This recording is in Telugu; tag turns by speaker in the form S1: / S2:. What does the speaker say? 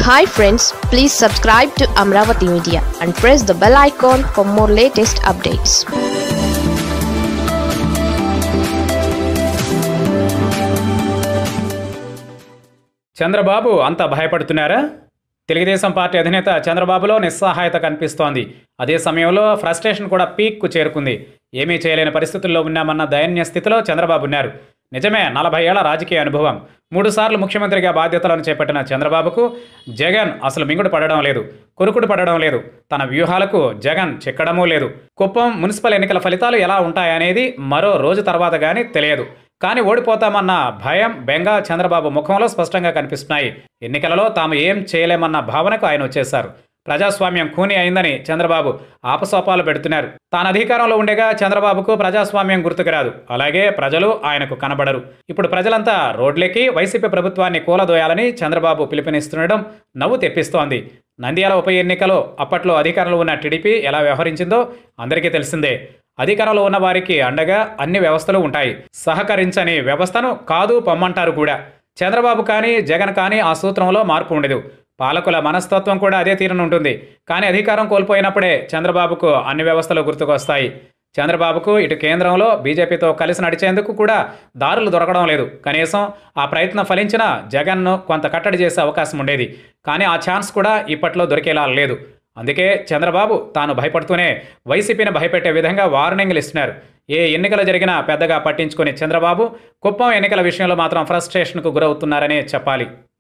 S1: hi friends please subscribe to Amaravati media and press the bell icon for more latest updates
S2: Chandrababu అంత భయపడుతున్నారా తెలుగుదేశం పార్టీ అధినేత చంద్రబాబులో నిస్సహాయత కనిపిస్తోంది అదే సమయంలో ఫ్రస్ట్రేషన్ కూడా పీక్కు చేరుకుంది ఏమీ చేయలేని పరిస్థితుల్లో ఉన్నామన్న దయనీయ స్థితిలో చంద్రబాబు ఉన్నారు నిజమే నలభై ఏళ్ల రాజకీయ అనుభవం మూడుసార్లు ముఖ్యమంత్రిగా బాధ్యతలను చేపట్టిన చంద్రబాబుకు జగన్ అసలు మింగుడు పడడం లేదు కొరుకుడు పడడం లేదు తన వ్యూహాలకు జగన్ చిక్కడమూ లేదు కుప్పం మున్సిపల్ ఎన్నికల ఫలితాలు ఎలా ఉంటాయనేది మరో రోజు తర్వాత కానీ తెలియదు కానీ ఓడిపోతామన్న భయం బెంగ చంద్రబాబు ముఖంలో స్పష్టంగా కనిపిస్తున్నాయి ఎన్నికలలో తాము ఏం చేయలేమన్న భావనకు ఆయన వచ్చేశారు ప్రజాస్వామ్యం ఖూని అయిందని చంద్రబాబు ఆపసోపాలు పెడుతున్నారు తాను అధికారంలో ఉండగా చంద్రబాబుకు ప్రజాస్వామ్యం గుర్తుకు రాదు అలాగే ప్రజలు ఆయనకు కనబడరు ఇప్పుడు ప్రజలంతా రోడ్లెక్కి వైసీపీ ప్రభుత్వాన్ని కూలదోయాలని చంద్రబాబు పిలుపునిస్తుండడం నవ్వు తెప్పిస్తోంది నంద్యాల ఉప ఎన్నికలో అప్పట్లో అధికారంలో ఉన్న టీడీపీ ఎలా వ్యవహరించిందో అందరికీ తెలిసిందే అధికారంలో ఉన్న వారికి అండగా అన్ని వ్యవస్థలు ఉంటాయి సహకరించని వ్యవస్థను కాదు పొమ్మంటారు కూడా చంద్రబాబు కానీ జగన్ కానీ ఆ సూత్రంలో మార్పు ఉండదు పాలకుల మనస్తత్వం కూడా అదే తీరున ఉంటుంది కానీ అధికారం కోల్పోయినప్పుడే చంద్రబాబుకు అన్ని వ్యవస్థలు గుర్తుకొస్తాయి చంద్రబాబుకు ఇటు కేంద్రంలో బీజేపీతో కలిసి నడిచేందుకు కూడా దారులు దొరకడం లేదు కనీసం ఆ ప్రయత్నం ఫలించినా జగన్ను కొంత కట్టడి చేసే అవకాశం ఉండేది కానీ ఆ ఛాన్స్ కూడా ఇప్పట్లో దొరికేలా లేదు అందుకే చంద్రబాబు తాను భయపడుతూనే వైసీపీని భయపెట్టే విధంగా వార్నింగ్లు ఇస్తున్నారు ఏ ఎన్నికలు జరిగినా పెద్దగా పట్టించుకునే చంద్రబాబు కుప్పం ఎన్నికల విషయంలో మాత్రం ఫ్రస్ట్రేషన్కు గురవుతున్నారనే చెప్పాలి